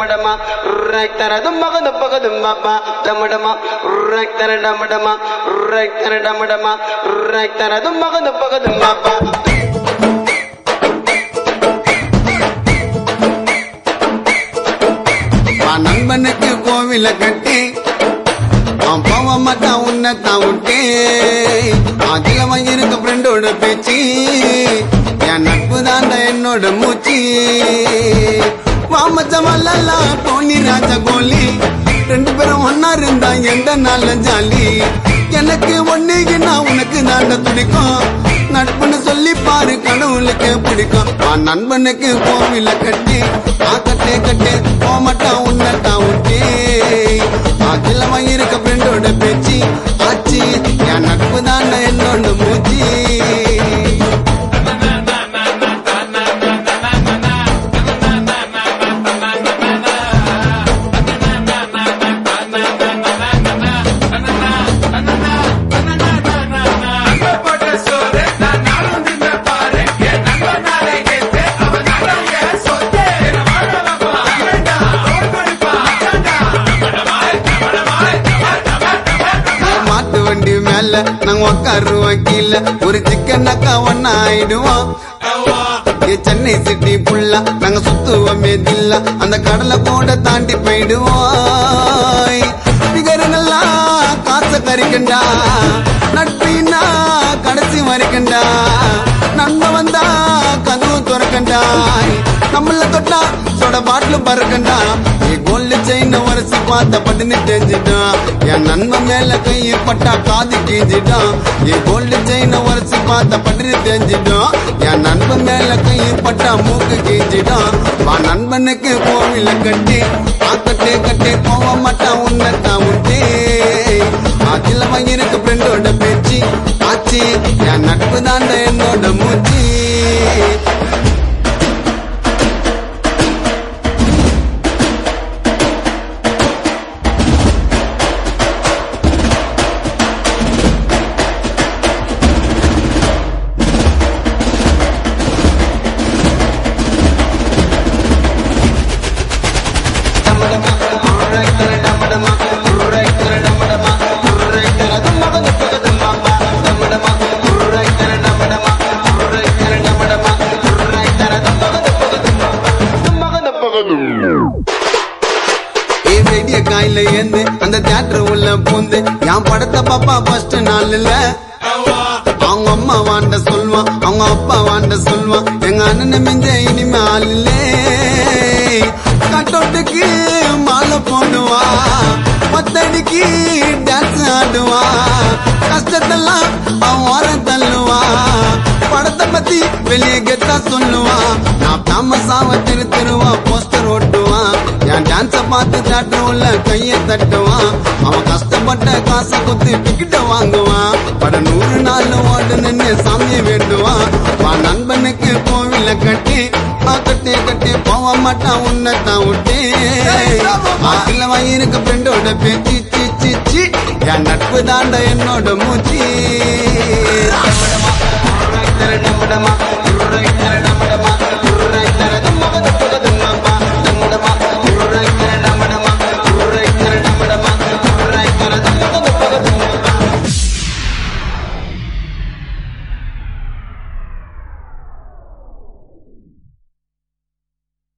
டமடமா ரக்தர தும்பக தும்பக தும்பப்பா டமடமா ரக்தர டமடமா ரக்தர டமடமா ரக்தர தும்பக தும்பக தும்பப்பா வா நண்பனுக்கு கோவில கட்டி அவன் போக மாட்டான் உன்னை தான் விட்டே அதுல வாங்கியிருக்க ஃப்ரெண்டோட பேச்சு என் நட்பு தாண்ட என்னோட மூச்சு வாமச்சமல்லா டோனி ராஜா கோலி ரெண்டு பேரும் ஒன்னா இருந்தா எந்த நாள்ல ஜாலி எனக்கு ஒண்ணுக்குன்னா உனக்கு தாண்ட துடிக்கும் நட்புன்னு சொல்லி பாரு கடவுளுக்கு பிடிக்கும் ஆ நண்பனுக்கு கோவில கட்டி ஆ கட்டே கட்டே போமாட்டான் உன்னட்டான் விட்டே அதுல இருக்க ஃப்ரெண்டோட பேச்சு ஆச்சு என் நட்பு தான் என்னோட மூச்சு மாட்டு வண்டி மேல நாங்க உக்காருவோம் கீழ ஒரு சிக்கனாக்கா ஒன்னா ஆயிடுவோம் ஏ சென்னை சிட்டி புல்லா நாங்க சுத்துவோமே தில்லா அந்த கடலை கூட தாண்டி போயிடுவோம் பிகருங்களா காசை கறிக்கண்டா நட்பினா கடைசி வரைக்கண்டா நண்ப வந்தா கதவு துறக்கண்டா நம்மள தொட்டா சொட பாட்டில் பறக்கண்டா ஏ கோல்டு செயின் உரசி பார்த்த பட்டுன்னு தெரிஞ்சிட்டான் என் நண்பன் மேல கையை பட்டா காது கீஞ்சிட்டான் ஏ கோல்டு செயின் உரசி பார்த்த பட்டுன்னு தெரிஞ்சிட்டான் என் நண்பன் மேல கையை பட்டா மூக்கு கீஞ்சிட்டான் வா நண்பனுக்கு கோவில கட்டி ஆக்கட்டே கட்டே போக மாட்டான் உன்னை தான் விட்டே அதுல வாங்கியிருக்க ஃப்ரெண்டோட பேச்சு ஆச்சு என் நட்பு தாண்ட என்னோட மூச்சு டமடமா ரக்தர டமடமா ரக்தர டமடமா ரக்தர தும்பக தும்பக தும்பப்பா டமடமா ரக்தர டமடமா ரக்தர டமடமா ரக்தர தும்பக தும்பக தும்பப்பா தும்பக தும்பக தும்பப்பா ஏ வெடிய காயில ஏந்து அந்த தியேட்டர் உள்ள பூந்து என் படத்தை பாப்பா ஃபர்ஸ்ட் நாள்ல அவங்க அம்மா வாண்ட சொல்வான் அவங்க அப்பா வாண்ட சொல்வான் எங்க அண்ணன் மிஞ்ச இனிமே ஆளில்லே கட்டோட்டுக்கு மாலை போடுவா பத்தடிக்கு டான்ஸ் ஆடுவா கஷ்டத்தெல்லாம் அவன் ஓரம் தள்ளுவா படத்தை பத்தி வெளியே கெத்தா சொல்லுவான் நான் ஃபேமஸாவ திரு திருவா போஸ்டர் ஓட்டுவான் என் டான்ஸ பார்த்து தேட்டர் உள்ள கைய தட்டுவான் அவன் கஷ்டப்பட்ட காசை குத்து டிக்கெட்ட வாங்குவான் பட நூறு நாள் ஓடு நின்னு சாமியை வேண்டுவான் வா நண்பனுக்கு கோவில கட்டி ஆ கட்டி கட்டி போக மாட்டான் உன்னை தான் விட்டே ஆக்கில வாயிருக்க ஃப்ரெண்டோட பேச்சு சி சி சி என் நட்பு தாண்ட என்னோட மூச்சு